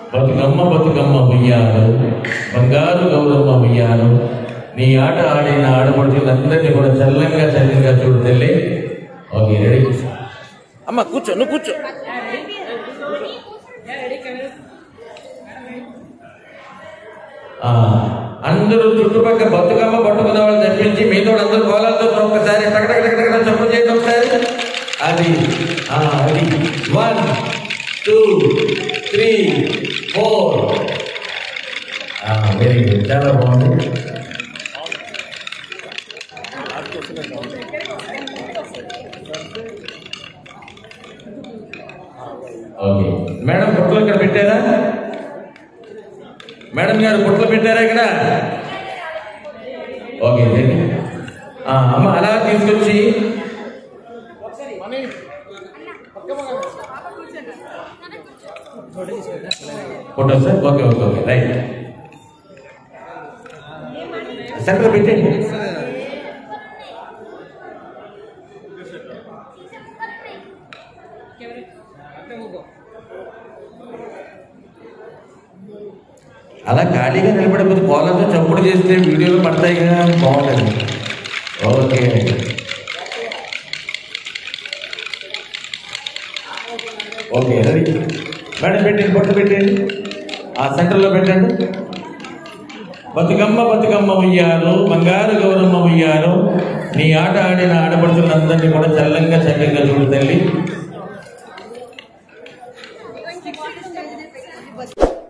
బతుకమ్మ బతుకమ్మ ఉయ్యాలు బంగారు గౌరమ్మ ఉయ్యాలు నీ ఆట ఆడిన ఆడపడుచులందరినీ కూడా చల్లంగా చల్లంగా చూడు తల్లి ఓకే రెడీ అమ్మ కూర్చో నువ్వు కూర్చో ఆ, అందరూ చుట్టుపక్కల బతుకమ్మ పట్టుకున్న వాళ్ళు తెప్పించి మీతో అందరూ కోలాలతో ఒక్కసారి టక టక టక టక చెప్పు చేయండి ఒకసారి అది ఆ, అది one two three four very good చాలా బాగుంది ఓకే మేడం బొట్లు ఇక్కడ పెట్టారా మేడం గారు బొట్లు పెట్టారా ఇక్కడ ఓకే రండి. ఆ, అమ్మ అలా తీసుకొచ్చి photo sir okay okay okay right centre పెట్టండి అలా ఖాళీగా నిలబడిపోతే కోలంతో చప్పుడు చేస్తే వీడియోలు పడతాయి కదా బాగుంటుంది ఓకే ఓకే రెడీ మేడం పెట్టండి బొట్టు పెట్టండి ఆ సెంటర్లో పెట్టండి బతుకమ్మ బతుకమ్మ ఉయ్యారు బంగారు గౌరమ్మ ఉయ్యారు నీ ఆట ఆడిన ఆడపడుతులందరినీ కూడా చల్లంగా చల్లంగా చూడు తల్లి